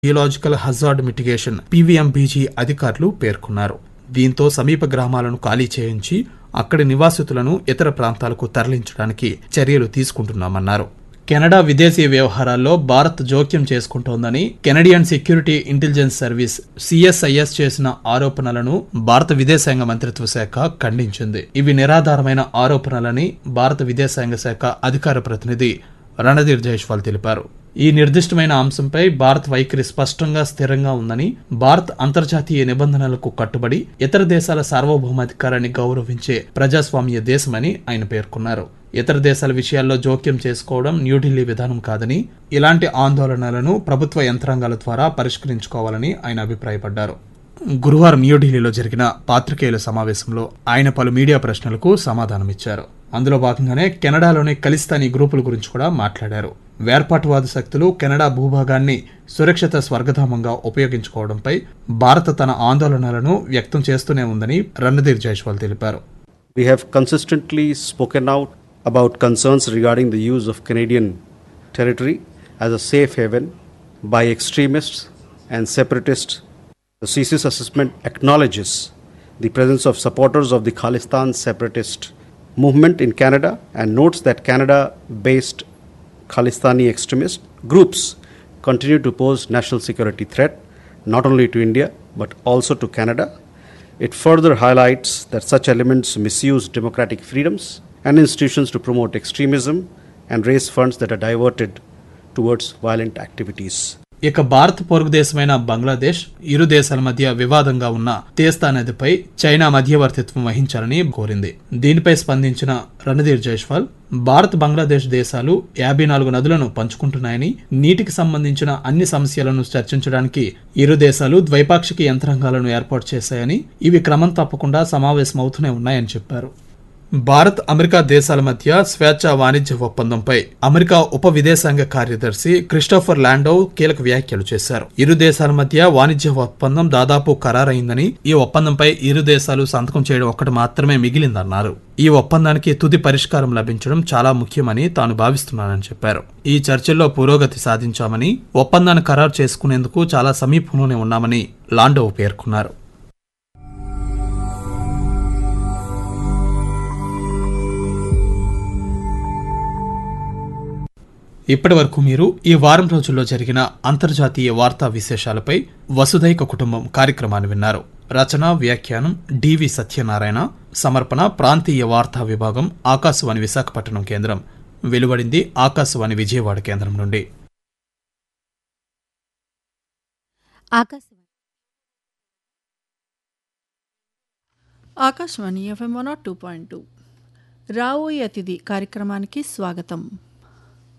Geological hazard mitigation పీవీఎంబీజీ అధికారులు పేర్కొన్నారు దీంతో సమీప గ్రామాలను ఖాళీ చేయించి అక్కడి నివాసితులను ఇతర ప్రాంతాలకు తరలించడానికి చర్యలు తీసుకుంటున్నామన్నారు కెనడా విదేశీ వ్యవహారాల్లో భారత్ జోక్యం చేసుకుంటోందని Canadian security intelligence service CSIS చేసిన ఆరోపణలను భారత విదేశాంగ మంత్రిత్వ శాఖ ఖండించింది ఇవి నిరాధారమైన ఆరోపణలని భారత విదేశాంగ శాఖ అధికార ప్రతినిధి రణధీర్ జైష్వాల్ తెలిపారు ఈ నిర్దిష్టమైన అంశంపై భారత్ వైఖరి స్పష్టంగా స్థిరంగా ఉందని భారత్ అంతర్జాతీయ నిబంధనలకు కట్టుబడి ఇతర దేశాల సార్వభౌమాధికారాన్ని గౌరవించే ప్రజాస్వామ్య దేశమని ఆయన పేర్కొన్నారు ఇతర దేశాల విషయాల్లో జోక్యం చేసుకోవడం న్యూఢిల్లీ విధానం కాదని ఇలాంటి ఆందోళనలను ప్రభుత్వ యంత్రాంగాల ద్వారా పరిష్కరించుకోవాలని ఆయన అభిప్రాయపడ్డారు గురువారం న్యూఢిల్లీలో జరిగిన పాత్రికేయుల సమావేశంలో ఆయన పలు మీడియా ప్రశ్నలకు సమాధానమిచ్చారు అందులో భాగంగానే కెనడాలోని ఖలిస్తానీ గ్రూపుల గురించి కూడా మాట్లాడారు వేర్పాటువాద శక్తులు కెనడా భూభాగాన్ని సురక్షిత స్వర్గధామంగా ఉపయోగించుకోవడంపై భారత్ తన ఆందోళనలను వ్యక్తం చేస్తూనే ఉందని రణధీర్ జైష్వాల్ తెలిపారు We have consistently spoken out about concerns regarding the use of Canadian territory as a safe haven by extremists and separatists. The CC's assessment acknowledges the presence of supporters of the Khalistan separatist movement in Canada and notes that Canada based Khalistani extremist groups continue to pose national security threat not only to India but also to Canada. It further highlights that such elements misuse democratic freedoms and institutions to promote extremism and raise funds that are diverted towards violent activities. ఇక భారత్ పొరుగు దేశమైన బంగ్లాదేశ్ ఇరు దేశాల మధ్య వివాదంగా ఉన్న తేస్తా నదిపై China మధ్యవర్తిత్వం వహించాలని కోరింది దీనిపై స్పందించిన రణధీర్ జైష్వాల్ భారత్ బంగ్లాదేశ్ దేశాలు యాభై నాలుగు నదులను పంచుకుంటున్నాయని నీటికి సంబంధించిన అన్ని సమస్యలను చర్చించడానికి ఇరు దేశాలు ద్వైపాక్షిక యంత్రాంగాలను ఏర్పాటు చేశాయని ఇవి క్రమం తప్పకుండా సమావేశమవుతూనే ఉన్నాయని చెప్పారు భారత్ అమెరికా దేశాల మధ్య స్వేచ్ఛ వాణిజ్య ఒప్పందంపై అమెరికా ఉప విదేశాంగ కార్యదర్శి క్రిస్టోఫర్ లాండో కీలక వ్యాఖ్యలు చేశారు ఇరు దేశాల మధ్య వాణిజ్య ఒప్పందం దాదాపు ఖరారైందని ఈ ఒప్పందంపై ఇరు దేశాలు సంతకం చేయడం ఒక్కటి మాత్రమే మిగిలిందన్నారు ఈ ఒప్పందానికి తుది పరిష్కారం లభించడం చాలా ముఖ్యమని తాను భావిస్తున్నానని చెప్పారు ఈ చర్చల్లో పురోగతి సాధించామని ఒప్పందాన్ని ఖరారు చేసుకునేందుకు చాలా సమీపంలోనే ఉన్నామని లాండో పేర్కొన్నారు ఇప్పటి వరకు మీరు ఈ వారం రోజుల్లో జరిగిన అంతర్జాతీయ వార్తా విశేషాలపై వసుధైక కుటుంబం కార్యక్రమాన్ని విన్నారు రచన వ్యాఖ్యానం డివి సత్యనారాయణ సమర్పణ ప్రాంతీయ వార్తా విభాగం ఆకాశవాణి విశాఖపట్నం కేంద్రం వెలువడింది ఆకాశవాణి విజయవాడ కేంద్రం నుండి Akashvani Akashvani FM one two point two రావోయే అతిథి కార్యక్రమానికి స్వాగతం